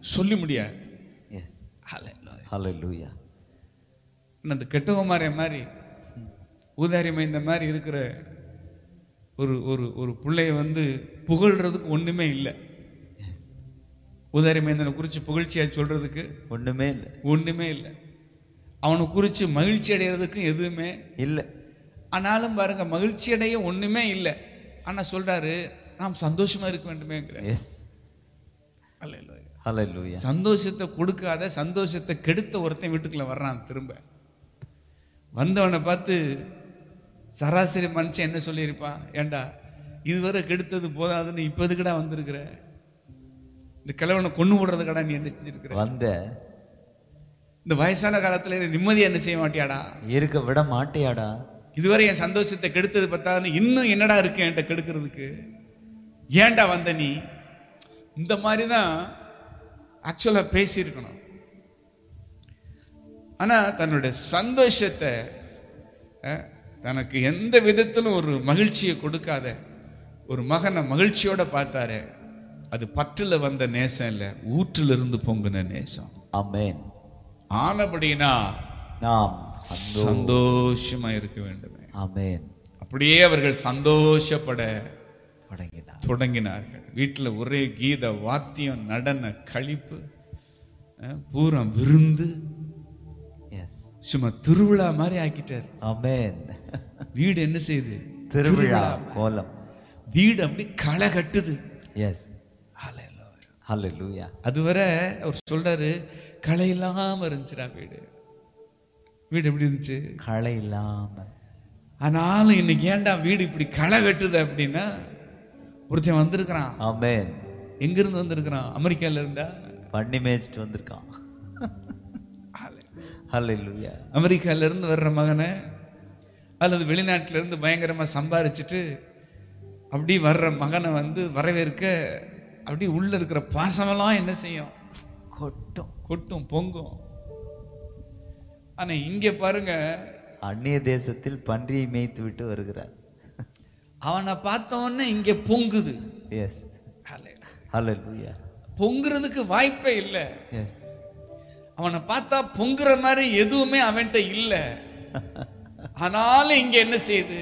சொல்லி முடியாது S Hallelujah. ஹalleluya அந்த கெட்டவமாரிய மாதிரி ஊதாரி மைந்த மாதிரி இருக்கிற ஒரு ஒரு ஒரு பிள்ளைய வந்து புகழ்றதுக்கு ஒண்ணுமே இல்லை எஸ் ஊதாரி மைந்தனை குறித்து புகழ்ச்சியா சொல்றதுக்கு ஒண்ணுமே இல்ல ஒண்ணுமே இல்லை அவனை குறித்து மகிழ்ச்சி அடைகிறதுக்கும் எதுவுமே இல்ல ஆனாலும் பாருங்க மகிழ்ச்சி அடைய ஒண்ணுமே இல்லை ஆனா சொல்றாரு நாம் சந்தோஷமா இருக்க வேண்டுமேங்கிற எஸ் அல்லேலூயா. ஹalleluya சந்தோஷத்தை கொடுக்காத சந்தோஷத்தை கெடுத்த ஒருத்தன் வீட்டுக்குள்ள வர்றான் திரும்ப வந்தவனை பார்த்து சராசரி மனுஷன் என்ன சொல்லியிருப்பான் ஏண்டா இதுவரை கெடுத்தது போதாதுன்னு இப்ப எதுக்குடா வந்திருக்கிற இந்த கிழவனை கொண்டு விடுறதுக்கடா நீ என்ன செஞ்சிருக்கிற வந்த இந்த வயசான காலத்துல நீ நிம்மதியா என்ன செய்ய மாட்டியாடா இருக்க விட மாட்டியாடா இதுவரை என் சந்தோஷத்தை கெடுத்தது பத்தாதுன்னு இன்னும் என்னடா இருக்கு என்கிட்ட கெடுக்கிறதுக்கு ஏன்டா வந்த நீ இந்த மாதிரி தான் ஆக்சுவலா பேசியிருக்கணும் ஆனா தன்னுடைய சந்தோஷத்தை அஹ், தனக்கு எந்த விதத்திலும் ஒரு மகிழ்ச்சியை கொடுக்காத ஒரு மகனை மகிழ்ச்சியோட பார்த்தாரு அது பற்றுல வந்த நேசம் இல்ல ஊற்றுல இருந்து பொங்குன நேசம் ஆமென் ஆனபடினா நாம் சந்தோ சந்தோஷமா இருக்க வேண்டுமே ஆமென் அப்படியே அவர்கள் சந்தோஷப்பட தொடங்கினார் தொடங்கினார்கள் வீட்டில் ஒரே கீத வாத்தியம் நடன களிப்பு அஹ், பூரா விருந்து எஸ் சும்மா திருவிழா மாதிரி ஆக்கிட்டார் ஆமென் வீடு என்ன செய்யுது திருவிழா கோலம் வீடு அப்படி களை கட்டுது எஸ் ஹalleluya அதுவரை அவர் சொல்றாரு களை இல்லாம இருந்துச்சுடா வீடு வீடு எப்படி இருந்துச்சு களை இல்லாம ஆனாலும் இன்னைக்கு ஏன்டா வீடு இப்படி களை கட்டுது அப்படின்னா ஒருத்தன் வந்திருக்கிறான் ஆமென் எங்கிருந்து வந்திருக்கிறான் அமெரிக்கால இருந்தா பண்ணி மேய்ச்சிட்டு வந்திருக்கான் ஹalleluya அமெரிக்கால இருந்து வர்ற மகனை அல்லது வெளிநாட்டுல இருந்து பயங்கரமா சம்பாரிச்சிட்டு அப்படி வர்ற மகனை வந்து வரவேற்க அப்படி உள்ள இருக்கிற பாசமெல்லாம் என்ன செய்யும் கொட்டும் கொட்டும் பொங்கும் ஆனா இங்க பாருங்க அந்நிய தேசத்தில் பன்றியை மேய்த்து விட்டு வருகிறார் அவனை பார்த்த உடனே இங்க பொங்குது எஸ் ஹalleluya பொங்குறதுக்கு வாய்ப்பே இல்லை எஸ் அவனை பார்த்தா பொங்குற மாதிரி எதுவுமே அவன்கிட்ட இல்லை ஆனாலும் இங்க என்ன செய்யுது